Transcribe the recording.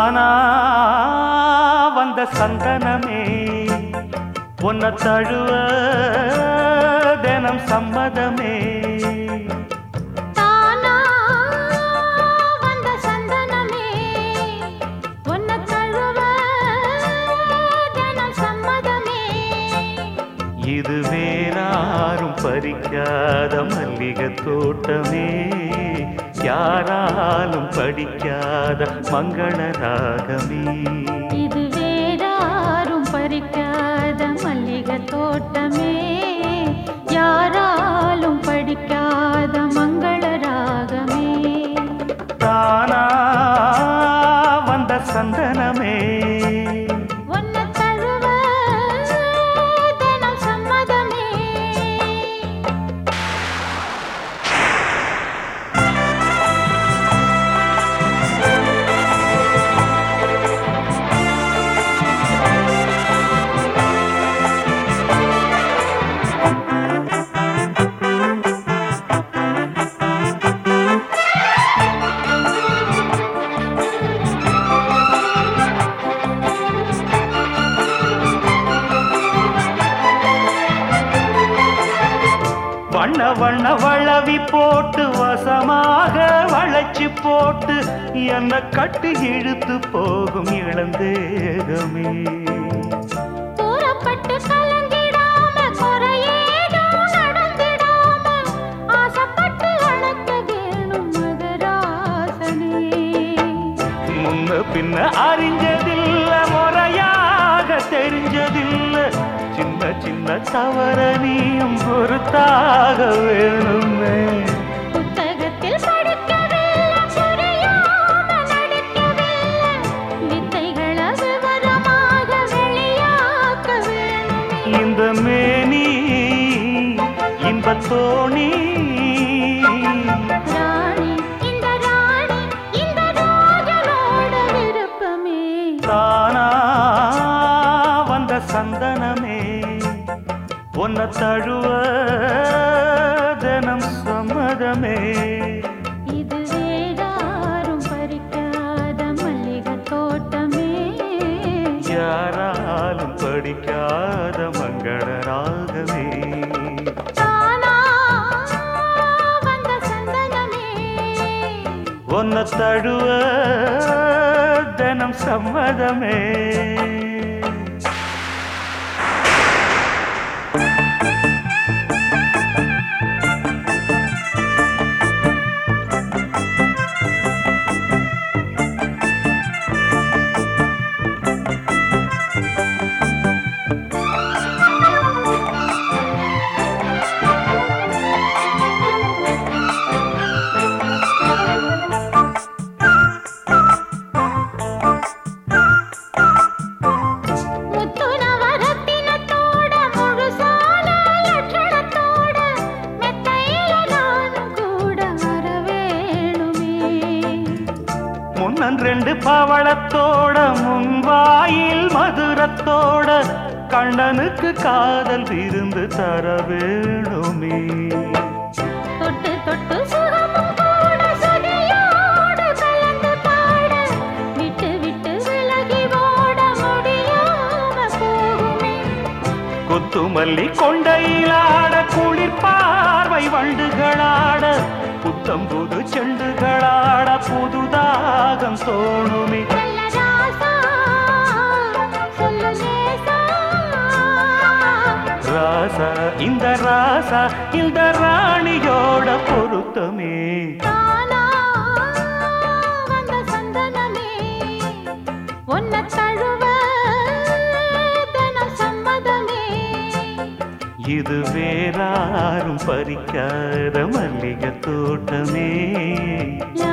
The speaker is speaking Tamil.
தானா வந்த சந்தனமே உன்னை தழுவ தினம் சம்மதமே தானா வந்த சந்தனமே உன்னை தழுவ தினம் சம்மதமே இது வேறாரும் பறிக்காத மல்லிகை தோட்டமே யாராலும் படிக்காத மங்கள ராகமே இது வேறாரும் பறிக்காத மல்லிகை தோட்டமே யாராலும் படிக்காத மங்கள ராகமே தானா வந்த சந்தனமே உன்னை தழுவ தினம் சம்மதமே வண்ண வண்ண வளவி போட்டு வசமாக வளைச்சு போட்டு என்ன கட்டி இழுத்து போகும் இளந்தேகமே தூரப்பட்டு கலங்கிடாம குறையேதும் நடந்திடாம ஆசைப்பட்டு அழைக்க வேணும் மகராசனே முன்ன பின்ன அறிஞ்சதில்ல முறையாக தெரிஞ்சதில்ல சின்ன சின்ன தவற நீயும் பொறுத்தாக வேணுமே புத்தகத்தில் படிக்கவில்லை புரியாம நடிக்கவில்லை வித்தைகளை விவரமாக வெளியாக்க வேணுமே இந்த மேனி இன்பத்தோணி ராணி இந்த ராணி இந்த ராஜனோட விருப்பமே தானா வந்த சந்தனமே உன்னை தழுவ தினம் சம்மதமே இது வேறாரும் பறிக்காத மல்லிகை தோட்டமே யாராலும் படிக்காத மங்கள ராகமே தானா வந்த சந்தனமே உன்னை தழுவ தினம் சம்மதமே முத்துனவரத்தினத்தோட முழுசான லட்சணத்தோட மெத்தையில நானும் கூட வர வேணுமே முன்னன் ரெண்டு பவளத்தோட முன்வாயில் மதுரத்தோட கண்ணனுக்கு காதல் விருந்து தர வேணுமே தொட்டு தொட்டு சுகமும் கூட சுதியோடு கலந்து பாட விட்டு விட்டு விலகி ஓட முடியாம போகுமே கொத்துமல்லி கொண்டையிலாட குளிர் பார்வை வண்டுகளாட புத்தம் புது செண்டுகளாட புதுதாகம் தோணுமே நல்ல ராசா சொல்லு லேசா ராசா இந்த ராசா இந்த ராணியோட பொருத்தமே தானா வந்த சந்தனமே உன்னை தழுவ தினம் சம்மதமே இது வேறாரும் பறிக்காத மல்லிகை தோட்டமே யா